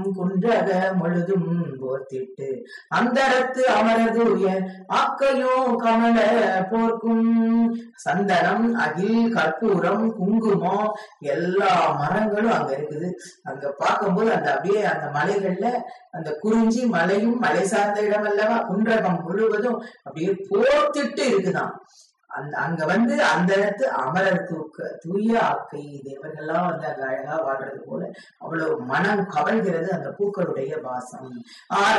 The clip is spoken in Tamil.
குன்றக முழுதும் போர்த்திட்டு அந்தரத்து அமரதூய ஆக்கையும் கமல போர்க்கும் சந்தனம் அகில் கற்பூரம் குங்குமம் எல்லா மரங்களும் அங்க இருக்குது அங்க பார்க்கும்போது அந்த அப்படியே அந்த மலைகள்ல அந்த குறிஞ்சி மலையும் மலை சார்ந்த இடம் அல்லவா குன்றகம் முழுவதும் அப்படியே போர்த்திட்டு இருக்குதாம் அந்த அங்க வந்து அந்த இடத்து அமரர் தூக்க தூய ஆக்கை தேவர்கள்லாம் வந்து அங்க அழகா வாழ்றது போல அவ்வளவு மனம் கவல்கிறது அந்த பூக்களுடைய வாசம் ஆற